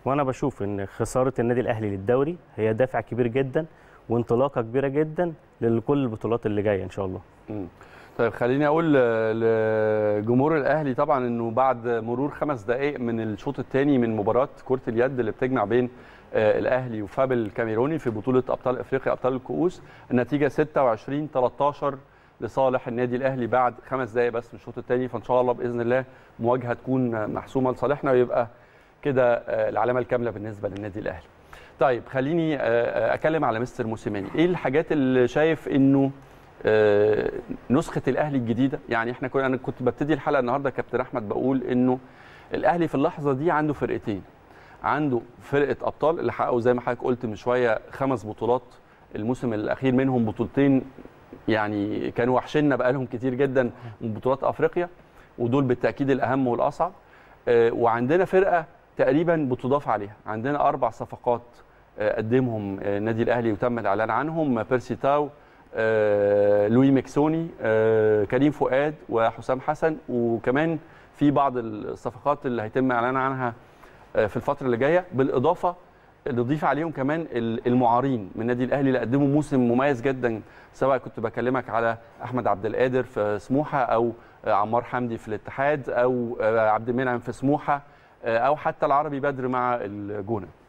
وانا بشوف ان خساره النادي الاهلي للدوري هي دافع كبير جدا وانطلاقه كبيره جدا لكل البطولات اللي جايه ان شاء الله مم. طيب خليني اقول ل- لجمهور الاهلي طبعا انه بعد مرور خمس دقائق من الشوط الثاني من مباراه كره اليد اللي بتجمع بين آه، الاهلي وفاب الكاميروني في بطوله ابطال افريقيا ابطال الكؤوس النتيجه 26 13 لصالح النادي الاهلي بعد خمس دقائق بس من الشوط الثاني فان شاء الله باذن الله مواجهه تكون محسومه لصالحنا ويبقى كده آه، العلامه الكامله بالنسبه للنادي الاهلي. طيب خليني آه، آه، اتكلم على مستر موسيماني، ايه الحاجات اللي شايف انه آه، نسخه الاهلي الجديده يعني احنا كنا انا كنت ببتدي الحلقه النهارده كابتن احمد بقول انه الاهلي في اللحظه دي عنده فرقتين عنده فرقه ابطال اللي حققوا زي ما حضرتك قلت من شويه خمس بطولات الموسم الاخير منهم بطولتين يعني كانوا وحشنا بقالهم كتير جدا من بطولات افريقيا ودول بالتاكيد الاهم والاصعب آه، وعندنا فرقه تقريبا بتضاف عليها عندنا اربع صفقات آه، قدمهم آه، النادي الاهلي وتم الاعلان عنهم بيرسي تاو آه، لوي ميكسوني آه، كريم فؤاد وحسام حسن وكمان في بعض الصفقات اللي هيتم اعلان عنها آه، في الفتره اللي جايه بالاضافه نضيف عليهم كمان ال- المعارين من النادي الاهلي اللي قدموا موسم مميز جدا سواء كنت بكلمك على احمد عبد القادر في سموحه او آه، عمار حمدي في الاتحاد او آه، عبد المنعم في سموحه آه، او حتى العربي بدر مع الجونه